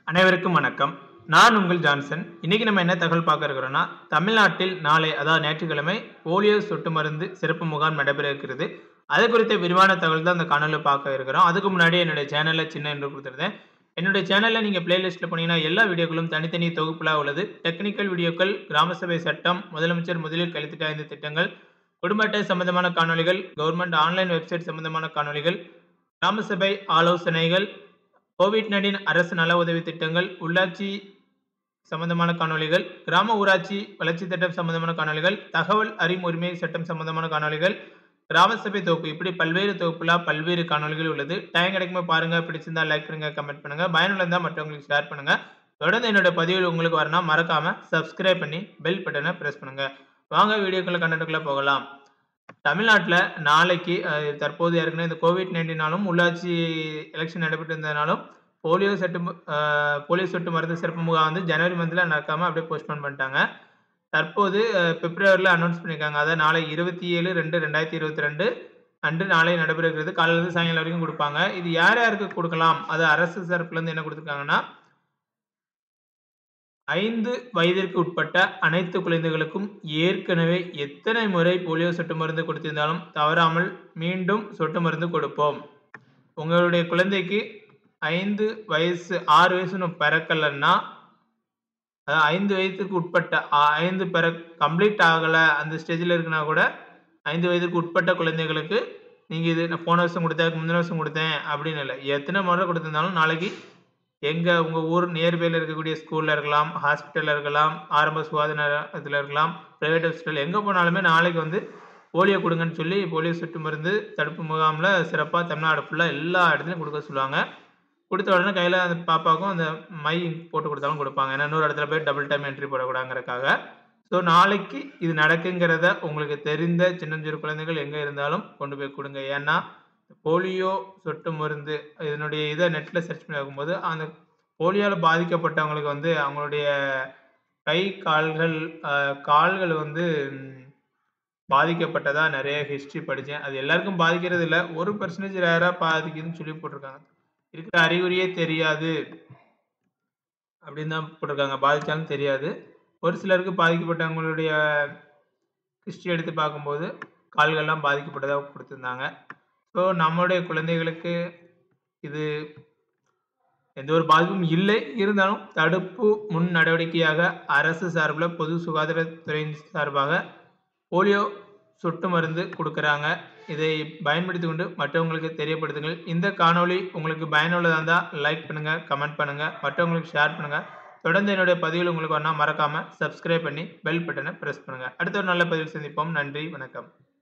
அனைவருக்கும் வணக்கம் நான் உங்கள் ஜான்சன் இன்னைக்கு நம்ம என்ன தகவல் பார்க்க இருக்கிறோம்னா தமிழ்நாட்டில் நாளை அதாவது ஞாயிற்றுக்கிழமை போலியோ சொட்டு மருந்து சிறப்பு முகாம் நடைபெற இருக்கிறது அது குறித்த விரிவான தகவல் தான் இந்த காணொலியில் பார்க்க இருக்கிறோம் அதுக்கு முன்னாடி என்னுடைய சேனலில் சின்ன என்று கொடுத்துருந்தேன் என்னுடைய சேனலில் நீங்கள் பிளேலிஸ்ட்டில் போனீங்கன்னா எல்லா வீடியோக்களும் தனித்தனி தொகுப்புலாக உள்ளது டெக்னிக்கல் வீடியோக்கள் கிராம சபை சட்டம் முதலமைச்சர் முதலில் கழித்திட்ட ஐந்து திட்டங்கள் குடும்ப அட்டை சம்பந்தமான காணொலிகள் கவர்மெண்ட் ஆன்லைன் வெப்சைட் சம்பந்தமான காணொலிகள் கிராம சபை ஆலோசனைகள் கோவிட் நைன்டீன் அரசு நல உதவி திட்டங்கள் உள்ளாட்சி சம்பந்தமான காணொலிகள் கிராம ஊராட்சி வளர்ச்சி திட்டம் சம்பந்தமான காணொலிகள் தகவல் அறிமுரிமை சட்டம் சம்பந்தமான காணொலிகள் கிராம சபை தொகுப்பு இப்படி பல்வேறு தொகுப்புல பல்வேறு காணொலிகள் உள்ளது டைம் கிடைக்கும்போது பாருங்க பிடிச்சிருந்தா லைக் பண்ணுங்க கமெண்ட் பண்ணுங்க பயனுள்ள இருந்தால் மற்றவங்களுக்கு ஷேர் பண்ணுங்க தொடர்ந்து என்னோட பதிவில் உங்களுக்கு வரணும் மறக்காம சப்ஸ்கிரைப் பண்ணி பெல் பட்டனை பிரஸ் பண்ணுங்க வாங்க வீடியோக்குள்ள கண்டென்ட்டுக்குள்ள போகலாம் தமிழ்நாட்டில் நாளைக்கு அஹ், தற்போது ஏற்கனவே இந்த கோவிட் நைன்டீனாலும் உள்ளாட்சி எலெக்ஷன் நடைபெற்று இருந்ததுனாலும் போலியோ சொட்டு மு- அஹ், போலியோ சொட்டு மருந்து சிறப்பு முகாம் வந்து ஜனவரி மந்தில் நடக்காமல் அப்படியே போஸ்ட்போன் பண்ணிட்டாங்க தற்போது அஹ், பிப்ரவரியில் அனௌன்ஸ் பண்ணியிருக்காங்க அதாவது நாளை இருபத்தி ஏழு ரெண்டு ரெண்டாயிரத்தி இருபத்தி ரெண்டு அன்று நாளை நடைபெறுகிறது காலையிலேருந்து சாயங்காலம் வரைக்கும் கொடுப்பாங்க இது யார் யாருக்கு கொடுக்கலாம் அது அரசு தரப்புலேருந்து என்ன கொடுத்துருக்காங்கன்னா ஐந்து வயதிற்கு உட்பட்ட அனைத்து குழந்தைகளுக்கும் ஏற்கனவே எத்தனை முறை போலியோ சொட்டு மருந்து கொடுத்திருந்தாலும் தவறாமல் மீண்டும் சொட்டு மருந்து கொடுப்போம் உங்களுடைய குழந்தைக்கு ஐந்து வயசு ஆறு வயசு இன்னும் பிறக்கலைன்னா அதாவது ஐந்து வயதுக்கு உட்பட்ட ஆ- ஐந்து பிற கம்ப்ளீட் ஆகலை அந்த ஸ்டேஜில் இருக்குன்னா கூட ஐந்து வயதுக்கு உட்பட்ட குழந்தைகளுக்கு நீங்கள் இது நான் போன வருஷம் கொடுத்தேன் முந்தின வருஷம் கொடுத்தேன் அப்படின்னு இல்லை எத்தனை முறை கொடுத்திருந்தாலும் நாளைக்கு எங்கள் உங்கள் ஊர் நியர்பையில் இருக்கக்கூடிய ஸ்கூலில் இருக்கலாம் ஹாஸ்பிட்டலில் இருக்கலாம் ஆரம்ப சுகாதார இதில் இருக்கலாம் ப்ரைவேட் ஹாஸ்பிட்டல் எங்கே போனாலுமே நாளைக்கு வந்து போலியோ கொடுங்கன்னு சொல்லி போலியோ சொட்டு மருந்து தடுப்பு முகாமில் சிறப்பாக தமிழ்நாடு ஃபுல்லாக எல்லா இடத்துலையும் கொடுக்க சொல்லுவாங்க கொடுத்த உடனே கையில் அந்த பாப்பாவுக்கும் அந்த மை போட்டு கொடுத்தாலும் கொடுப்பாங்க ஏன்னா இன்னொரு இடத்துல போய் டபுள் டைம் என்ட்ரி போடக்கூடாங்கிறக்காக ஸோ நாளைக்கு இது நடக்குங்கிறத உங்களுக்கு தெரிந்த சின்னஞ்சிறு குழந்தைகள் எங்கே இருந்தாலும் கொண்டு போய் கொடுங்க ஏன்னா போலியோ சொட்டு மருந்து இதனுடைய இதை நெட்டில் சர்ச் பண்ணி பார்க்கும்போது அந்த போலியோவில் பாதிக்கப்பட்டவங்களுக்கு வந்து அவங்களுடைய கை கால்கள் ஆஹ், கால்கள் வந்து ம், பாதிக்கப்பட்டதா நிறைய ஹிஸ்ட்ரி படித்தேன் அது எல்லாருக்கும் பாதிக்கிறது இல்லை ஒரு பர்சன்டேஜ் ரேராக பாதிக்குதுன்னு சொல்லி போட்டிருக்காங்க இருக்கிற அறிகுறியே தெரியாது அப்படின்னு தான் போட்டிருக்காங்க பாதித்தாலும் தெரியாது ஒரு சிலருக்கு பாதிக்கப்பட்டவங்களுடைய ஹிஸ்ட்ரி எடுத்து பார்க்கும்போது கால்கள்லாம் பாதிக்கப்பட்டதாக கொடுத்துருந்தாங்க ஸோ நம்மளுடைய குழந்தைகளுக்கு இது எந்த ஒரு பாதிப்பும் இல்லை இருந்தாலும் தடுப்பு முன் நடவடிக்கையாக அரசு சார்பில் பொது சுகாதாரத்துறையின் சார்பாக போலியோ சொட்டு மருந்து கொடுக்குறாங்க இதை பயன்படுத்தி கொண்டு மற்றவங்களுக்கு தெரியப்படுத்துங்கள் இந்த காணொளி உங்களுக்கு பயனுள்ளதாக இருந்தால் லைக் பண்ணுங்கள் கமெண்ட் பண்ணுங்கள் மற்றவங்களுக்கு ஷேர் பண்ணுங்கள் தொடர்ந்து என்னுடைய பதிவில் உங்களுக்கு வேணால் மறக்காமல் சப்ஸ்கிரைப் பண்ணி பெல் பட்டனை ப்ரெஸ் பண்ணுங்கள் அடுத்த ஒரு நல்ல பதிவில் சந்திப்போம் நன்றி வணக்கம்